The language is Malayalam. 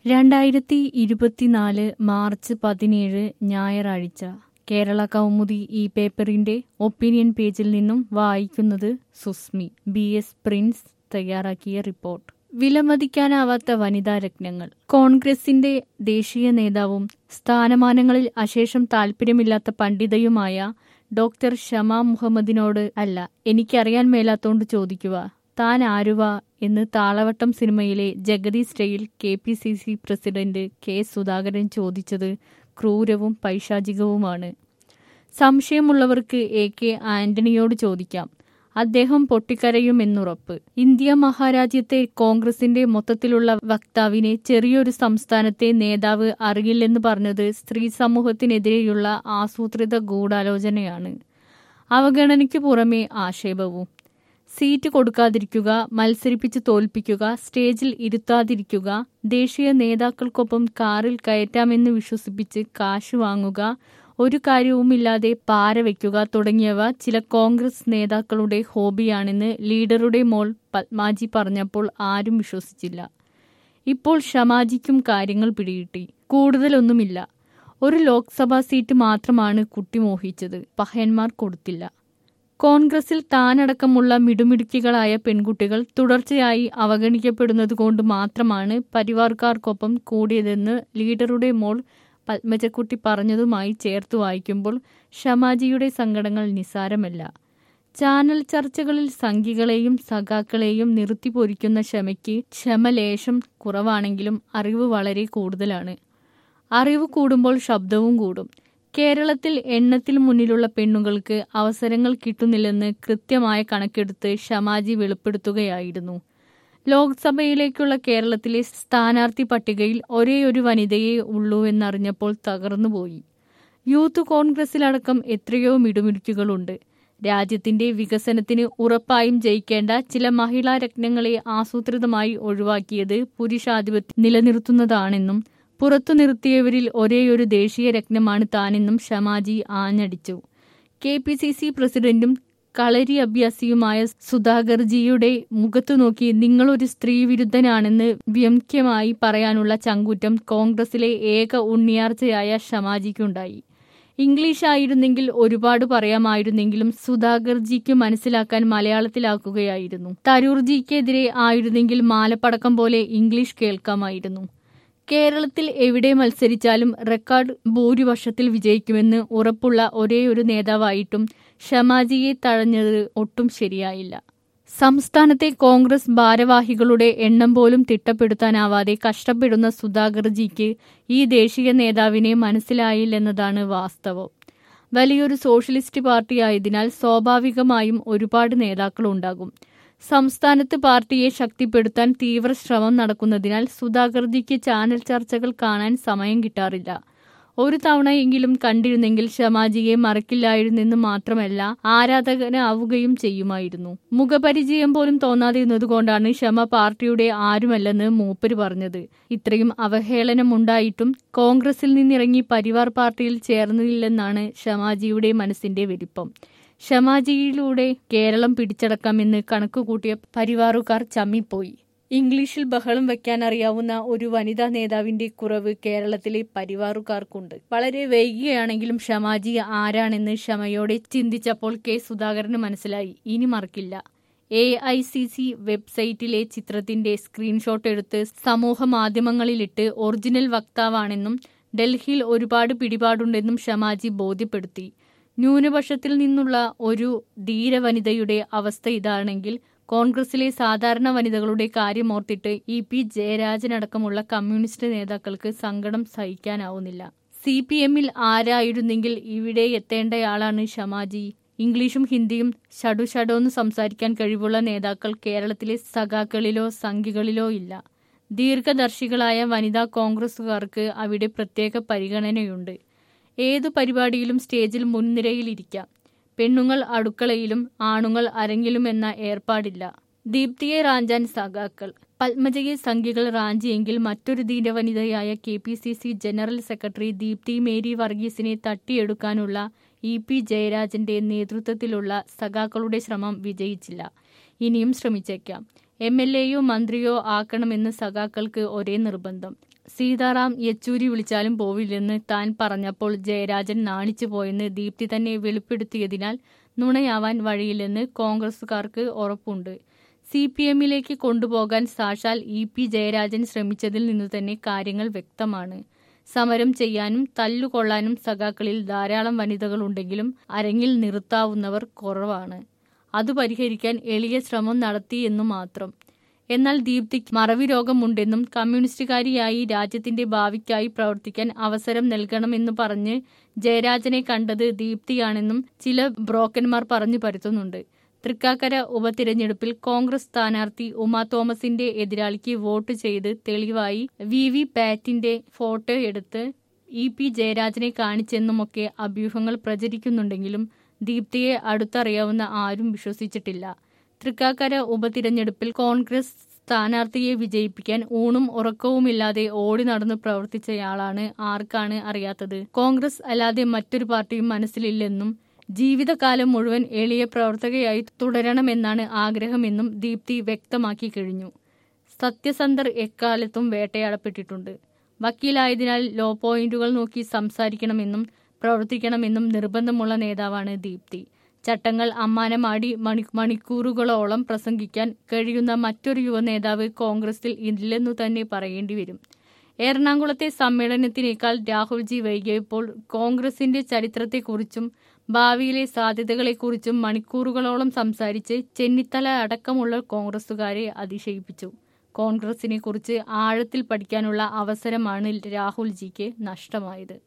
രണ്ടായിരത്തി ഇരുപത്തിനാല് മാർച്ച് പതിനേഴ് ഞായറാഴ്ച കേരള കൗമുദി ഈ പേപ്പറിന്റെ ഒപ്പീനിയൻ പേജിൽ നിന്നും വായിക്കുന്നത് സുസ്മി ബി എസ് പ്രിൻസ് തയ്യാറാക്കിയ റിപ്പോർട്ട് വിലമതിക്കാനാവാത്ത വനിതാ രത്നങ്ങൾ കോൺഗ്രസിന്റെ ദേശീയ നേതാവും സ്ഥാനമാനങ്ങളിൽ അശേഷം താല്പര്യമില്ലാത്ത പണ്ഡിതയുമായ ഡോക്ടർ ഷമ മുഹമ്മദിനോട് അല്ല എനിക്കറിയാൻ മേലാത്തോണ്ട് ചോദിക്കുക താൻ ആരുവാ എന്ന് താളവട്ടം സിനിമയിലെ Jagathy style K P C C president K Sudhakaran ചോദിച്ചത് ക്രൂരവും പൈശാചികവുമാണ് സംശയമുള്ളവർക്ക് എ കെ ആന്റണിയോട് ചോദിക്കാം അദ്ദേഹം പൊട്ടിക്കരയുമെന്നുറപ്പ് ഇന്ത്യ മഹാരാജ്യത്തെ കോൺഗ്രസിന്റെ മൊത്തത്തിലുള്ള വക്താവിനെ ചെറിയൊരു സംസ്ഥാനത്തെ നേതാവ് അറിയില്ലെന്ന് പറഞ്ഞത് സ്ത്രീ സമൂഹത്തിനെതിരെയുള്ള ആസൂത്രിത ഗൂഢാലോചനയാണ് അവഗണനയ്ക്ക് പുറമെ ആക്ഷേപവും സീറ്റ് കൊടുക്കാതിരിക്കുക മത്സരിപ്പിച്ച് തോൽപ്പിക്കുക സ്റ്റേജിൽ ഇരുത്താതിരിക്കുക ദേശീയ നേതാക്കൾക്കൊപ്പം കാറിൽ കയറ്റാമെന്ന് വിശ്വസിപ്പിച്ച് കാശ് വാങ്ങുക ഒരു കാര്യവുമില്ലാതെ പാര വയ്ക്കുക തുടങ്ങിയവ ചില കോൺഗ്രസ് നേതാക്കളുടെ ഹോബിയാണെന്ന് ലീഡറുടെ മോൾ പത്മാജി പറഞ്ഞപ്പോൾ ആരും വിശ്വസിച്ചില്ല ഇപ്പോൾ ഷമാജിക്കും കാര്യങ്ങൾ പിടികിട്ടി കൂടുതലൊന്നുമില്ല ഒരു ലോക്സഭാ സീറ്റ് മാത്രമാണ് കുട്ടി മോഹിച്ചത് പഹയന്മാർ കൊടുത്തില്ല കോൺഗ്രസിൽ താനടക്കമുള്ള മിടുമിടുക്കികളായ പെൺകുട്ടികൾ തുടർച്ചയായി അവഗണിക്കപ്പെടുന്നതുകൊണ്ട് മാത്രമാണ് പരിവാർക്കാർക്കൊപ്പം കൂടിയതെന്ന് ലീഡറുടെ മോൾ പത്മജക്കുട്ടി പറഞ്ഞതുമായി ചേർത്ത് വായിക്കുമ്പോൾ ഷമാജിയുടെ സങ്കടങ്ങൾ നിസാരമല്ല ചാനൽ ചർച്ചകളിൽ സംഘികളെയും സഖാക്കളെയും നിർത്തി പൊരിക്കുന്ന ക്ഷമയ്ക്ക് ക്ഷമലേശം കുറവാണെങ്കിലും അറിവ് വളരെ കൂടുതലാണ് അറിവ് കൂടുമ്പോൾ ശബ്ദവും കൂടും കേരളത്തിൽ എണ്ണത്തിൽ മുന്നിലുള്ള പെണ്ണുങ്ങൾക്ക് അവസരങ്ങൾ കിട്ടുന്നില്ലെന്ന് കൃത്യമായ കണക്കെടുത്ത് ഷമാജി വെളിപ്പെടുത്തുകയായിരുന്നു ലോക്സഭയിലേക്കുള്ള കേരളത്തിലെ സ്ഥാനാർത്ഥി പട്ടികയിൽ ഒരേ ഒരു വനിതയെ ഉള്ളൂവെന്നറിഞ്ഞപ്പോൾ തകർന്നുപോയി യൂത്ത് കോൺഗ്രസിലടക്കം എത്രയോ മിടുമിടുക്കുകളുണ്ട് രാജ്യത്തിന്റെ വികസനത്തിന് ഉറപ്പായും ജയിക്കേണ്ട ചില മഹിളാ രത്നങ്ങളെ ആസൂത്രിതമായി ഒഴിവാക്കിയത് പുരുഷാധിപത്യം നിലനിർത്തുന്നതാണെന്നും പുറത്തു നിർത്തിയവരിൽ ഒരേയൊരു ദേശീയ രത്നമാണ് താനെന്നും ഷമാജി ആഞ്ഞടിച്ചു കെ പി സി സി പ്രസിഡന്റും കളരി അഭ്യാസിയുമായ സുധാകർജിയുടെ മുഖത്തു നോക്കി നിങ്ങളൊരു സ്ത്രീ വിരുദ്ധനാണെന്ന് വ്യംഗ്യമായി പറയാനുള്ള ചങ്കൂറ്റം കോൺഗ്രസിലെ ഏക ഉണ്ണിയാർച്ചയായ ഷമാജിക്കുണ്ടായി ഇംഗ്ലീഷ് ആയിരുന്നെങ്കിൽ ഒരുപാട് പറയാമായിരുന്നെങ്കിലും സുധാകർജിക്ക് മനസ്സിലാക്കാൻ മലയാളത്തിലാക്കുകയായിരുന്നു തരൂർജിക്കെതിരെ ആയിരുന്നെങ്കിൽ മാലപ്പടക്കം പോലെ ഇംഗ്ലീഷ് കേൾക്കാമായിരുന്നു കേരളത്തിൽ എവിടെ മത്സരിച്ചാലും റെക്കോർഡ് ഭൂരിപക്ഷത്തിൽ വിജയിക്കുമെന്ന് ഉറപ്പുള്ള ഒരേയൊരു നേതാവായിട്ടും ഷമാജിയെ തഴഞ്ഞത് ഒട്ടും ശരിയായില്ല സംസ്ഥാനത്തെ കോൺഗ്രസ് ഭാരവാഹികളുടെ എണ്ണം പോലും തിട്ടപ്പെടുത്താനാവാതെ കഷ്ടപ്പെടുന്ന സുധാകർജിക്ക് ഈ ദേശീയ നേതാവിനെ മനസ്സിലായില്ലെന്നതാണ് വാസ്തവം വലിയൊരു സോഷ്യലിസ്റ്റ് പാർട്ടിയായതിനാൽ സ്വാഭാവികമായും ഒരുപാട് നേതാക്കളുണ്ടാകും സംസ്ഥാനത്ത് പാർട്ടിയെ ശക്തിപ്പെടുത്താൻ തീവ്ര ശ്രമം നടക്കുന്നതിനാൽ സുധാകർജിക്ക് ചാനൽ ചർച്ചകൾ കാണാൻ സമയം കിട്ടാറില്ല ഒരു തവണയെങ്കിലും കണ്ടിരുന്നെങ്കിൽ ഷമാജിയെ മറക്കില്ലായിരുന്നെന്ന് മാത്രമല്ല ആരാധകനാവുകയും ചെയ്യുമായിരുന്നു മുഖപരിചയം പോലും തോന്നാതിരുന്നതുകൊണ്ടാണ് ക്ഷമ പാർട്ടിയുടെ ആരുമല്ലെന്ന് മൂപ്പര് പറഞ്ഞത് ഇത്രയും അവഹേളനമുണ്ടായിട്ടും കോൺഗ്രസിൽ നിന്നിറങ്ങി പരിവാർ പാർട്ടിയിൽ ചേർന്നില്ലെന്നാണ് ഷമാജിയുടെ മനസ്സിന്റെ വലിപ്പം ഷമാജിയിലൂടെ കേരളം പിടിച്ചടക്കാമെന്ന് കണക്കുകൂട്ടിയ പരിവാറുകാർ ചമ്മിപ്പോയി ഇംഗ്ലീഷിൽ ബഹളം വെക്കാൻ അറിയാവുന്ന ഒരു വനിതാ നേതാവിന്റെ കുറവ് കേരളത്തിലെ പരിവാറുകാർക്കുണ്ട് വളരെ വൈകിയാണെങ്കിലും ഷമാജി ആരാണെന്ന് ക്ഷമയോടെ ചിന്തിച്ചപ്പോൾ കെ സുധാകരന് മനസ്സിലായി ഇനി മറക്കില്ല എ ഐ സി സി വെബ്സൈറ്റിലെ ചിത്രത്തിന്റെ സ്ക്രീൻഷോട്ട് എടുത്ത് സമൂഹ മാധ്യമങ്ങളിലിട്ട് ഒറിജിനൽ വക്താവാണെന്നും ഡൽഹിയിൽ ഒരുപാട് പിടിപാടുണ്ടെന്നും ഷമാജി ബോധ്യപ്പെടുത്തി ന്യൂനപക്ഷത്തിൽ നിന്നുള്ള ഒരു ധീര വനിതയുടെ അവസ്ഥ ഇതാണെങ്കിൽ കോൺഗ്രസിലെ സാധാരണ വനിതകളുടെ കാര്യമോർത്തിട്ട് ഇ പി ജയരാജനടക്കമുള്ള കമ്മ്യൂണിസ്റ്റ് നേതാക്കൾക്ക് സങ്കടം സഹിക്കാനാവുന്നില്ല സി പി എമ്മിൽ ആരായിരുന്നെങ്കിൽ ഇവിടെ എത്തേണ്ടയാളാണ് ഷമാജി ഇംഗ്ലീഷും ഹിന്ദിയും ഷഡു ഷഡോന്ന് സംസാരിക്കാൻ കഴിവുള്ള നേതാക്കൾ കേരളത്തിലെ സഖാക്കളിലോ സംഘികളിലോ ഇല്ല ദീർഘദർശികളായ വനിതാ കോൺഗ്രസുകാർക്ക് അവിടെ പ്രത്യേക പരിഗണനയുണ്ട് ഏതു പരിപാടിയിലും സ്റ്റേജിൽ മുൻനിരയിലിരിക്കാം പെണ്ണുങ്ങൾ അടുക്കളയിലും ആണുങ്ങൾ അരങ്ങിലും എന്ന ഏർപ്പാടില്ല ദീപ്തിയെ റാഞ്ചാൻ സഖാക്കൾ പത്മജയെ സംഖ്യകൾ റാഞ്ചിയെങ്കിൽ മറ്റൊരു ധീരവനിതയായ K P C C general secretary Deepthi Mary വർഗീസിനെ തട്ടിയെടുക്കാനുള്ള ഇ പി ജയരാജന്റെ നേതൃത്വത്തിലുള്ള സഖാക്കളുടെ ശ്രമം വിജയിച്ചില്ല ഇനിയും ശ്രമിച്ചേക്കാം എം എൽ എയോ മന്ത്രിയോ ആക്കണമെന്ന് സഖാക്കൾക്ക് ഒരേ നിർബന്ധം സീതാറാം യെച്ചൂരി വിളിച്ചാലും പോവില്ലെന്ന് താൻ പറഞ്ഞപ്പോൾ ജയരാജൻ നാണിച്ചു പോയെന്ന് ദീപ്തി തന്നെ വെളിപ്പെടുത്തിയതിനാൽ നുണയാവാൻ വഴിയില്ലെന്ന് കോൺഗ്രസുകാർക്ക് ഉറപ്പുണ്ട് സി പി എമ്മിലേക്ക് കൊണ്ടുപോകാൻ സാക്ഷാൽ ഇ പി ജയരാജൻ ശ്രമിച്ചതിൽ നിന്നു തന്നെ കാര്യങ്ങൾ വ്യക്തമാണ് സമരം ചെയ്യാനും തല്ലുകൊള്ളാനും സഖാക്കളിൽ ധാരാളം വനിതകളുണ്ടെങ്കിലും അരങ്ങിൽ നിർത്താവുന്നവർ കുറവാണ് അത് പരിഹരിക്കാൻ എളിയ ശ്രമം നടത്തി എന്നു മാത്രം എന്നാൽ ദീപ്തിക്ക് മറവി രോഗമുണ്ടെന്നും കമ്മ്യൂണിസ്റ്റുകാരിയായി രാജ്യത്തിന്റെ ഭാവിക്കായി പ്രവർത്തിക്കാൻ അവസരം നൽകണമെന്ന് പറഞ്ഞ് ജയരാജനെ കണ്ടത് ദീപ്തിയാണെന്നും ചില ബ്രോക്കന്മാർ പറഞ്ഞു പരത്തുന്നുണ്ട് തൃക്കാക്കര ഉപതിരഞ്ഞെടുപ്പിൽ കോൺഗ്രസ് സ്ഥാനാർത്ഥി ഉമാ തോമസിന്റെ എതിരാളിക്ക് വോട്ട് ചെയ്ത് തെളിവായി വി വി പാറ്റിന്റെ ഫോട്ടോ എടുത്ത് ഇ പി ജയരാജനെ കാണിച്ചെന്നുമൊക്കെ അഭ്യൂഹങ്ങൾ പ്രചരിക്കുന്നുണ്ടെങ്കിലും ദീപ്തിയെ അടുത്തറിയാവുന്ന ആരും വിശ്വസിച്ചിട്ടില്ല തൃക്കാക്കര ഉപതിരഞ്ഞെടുപ്പിൽ കോൺഗ്രസ് സ്ഥാനാർത്ഥിയെ വിജയിപ്പിക്കാൻ ഊണും ഉറക്കവുമില്ലാതെ ഓടി നടന്നു പ്രവർത്തിച്ചയാളാണ് ആർക്കാണ് അറിയാത്തത് കോൺഗ്രസ് അല്ലാതെ മറ്റൊരു പാർട്ടിയും മനസ്സിലില്ലെന്നും ജീവിതകാലം മുഴുവൻ എളിയ പ്രവർത്തകയായി തുടരണമെന്നാണ് ആഗ്രഹമെന്നും ദീപ്തി വ്യക്തമാക്കി കഴിഞ്ഞു സത്യസന്ധർ എക്കാലത്തും വേട്ടയാടപ്പെട്ടിട്ടുണ്ട് വക്കീലായതിനാൽ ലോ പോയിന്റുകൾ നോക്കി സംസാരിക്കണമെന്നും പ്രവർത്തിക്കണമെന്നും നിർബന്ധമുള്ള നേതാവാണ് ദീപ്തി ചട്ടങ്ങൾ അമ്മാനമാടി മണി മണിക്കൂറുകളോളം പ്രസംഗിക്കാൻ കഴിയുന്ന മറ്റൊരു യുവ നേതാവ് കോൺഗ്രസിൽ ഇല്ലെന്നു തന്നെ പറയേണ്ടി വരും എറണാകുളത്തെ സമ്മേളനത്തിനേക്കാൾ രാഹുൽജി വൈകിയപ്പോൾ കോൺഗ്രസിന്റെ ചരിത്രത്തെക്കുറിച്ചും ഭാവിയിലെ സാധ്യതകളെക്കുറിച്ചും മണിക്കൂറുകളോളം സംസാരിച്ച് ചെന്നിത്തല അടക്കമുള്ള കോൺഗ്രസുകാരെ അതിശയിപ്പിച്ചു കോൺഗ്രസിനെ കുറിച്ച് ആഴത്തിൽ പഠിക്കാനുള്ള അവസരമാണ് രാഹുൽജിക്ക് നഷ്ടമായത്